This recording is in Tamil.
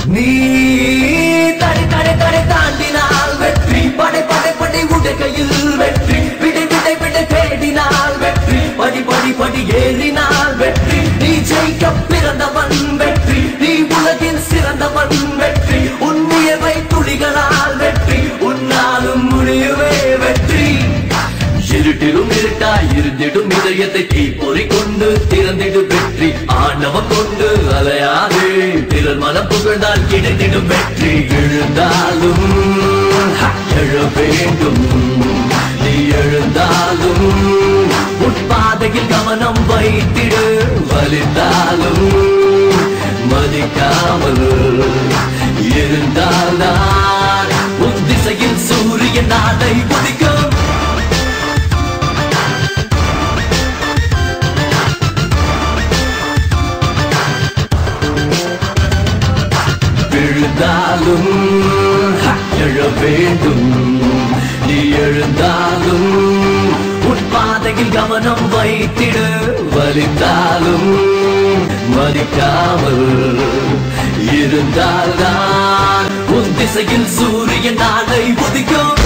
நீ தடை தடை தடை தாண்டினால் வெற்றி படை படை படை உடைகையில் வெற்றி விடை விடை விடை தேடினால் வெற்றி படி படி படி ஏறினால் வெற்றி நீ ஜெயிக்க பிறந்தவன் வெற்றி நீ உலகில் சிறந்தவன் வெற்றி உன் உயர்வை துளிகளால் வெற்றி உன்னாலும் முடியவே வெற்றி இருட்டிலும் இருட்டாய் இருந்திடும் இதயத்தை தீப்பொறி கொண்டு திறந்திடும் வெற்றி ஆணவம் கொண்டு அலையாது பிறர் மனம் புகழ்ந்தால் கிடைத்திடும் வெற்றி எழுந்தாலும் ஹ, எழ வேண்டும் நீ எழுந்தாலும் உட்பாதையில் கவனம் வைத்திடு வலித்தாலும் மதிக்காமல் இருந்தால்தான் உன் திசையில் சூரியன் நாளை உதிக்கும் விழுந்தாலும் ஹ, எழ வேண்டும் நீ எழுந்தாலும் உட்பாதையில் கவனம் வைத்திடு வலித்தாலும் மதிக்காமல் இருந்தால்தான் உன் திசையில் சூரியன் நாளை உதிக்கும்